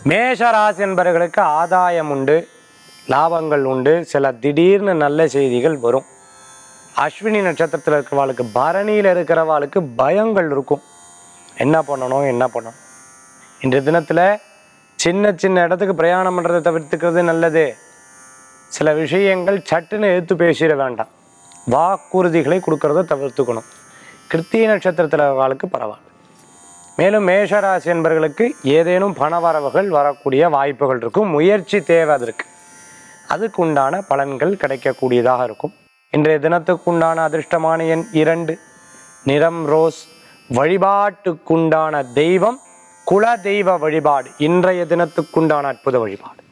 மேஷ ராசி என்பவர்களுக்கு ஆதாயம் உண்டு லாபங்கள் உண்டு சில திடீர்னு நல்ல செய்திகள் வரும் அஸ்வினி நட்சத்திரத்தில் இருக்கிறவாளுக்கு பரணியில் இருக்கிறவாளுக்கு பயங்கள் இருக்கும் என்ன பண்ணணும் என்ன பண்ணணும் இன்றைய தினத்தில் சின்ன சின்ன இடத்துக்கு பிரயாணம் பண்ணுறதை தவிர்த்துக்கிறது நல்லது சில விஷயங்கள் சட்டுன்னு எடுத்து பேசிட வேண்டாம் வாக்குறுதிகளை கொடுக்கறத தவிர்த்துக்கணும் கிருத்திய நட்சத்திரத்தில் இருக்கிறவாளுக்கு பரவாயில்ல மேலும் மேஷராசி என்பவர்களுக்கு ஏதேனும் பணவரவுகள் வரக்கூடிய வாய்ப்புகள் இருக்கும் முயற்சி தேவை அதற்கு அதுக்கு உண்டான பலன்கள் கிடைக்கக்கூடியதாக இருக்கும் இன்றைய தினத்துக்குண்டான அதிர்ஷ்டமான எண் இரண்டு நிறம் ரோஸ் வழிபாட்டுக்குண்டான தெய்வம் குல தெய்வ வழிபாடு இன்றைய தினத்துக்குண்டான அற்புத வழிபாடு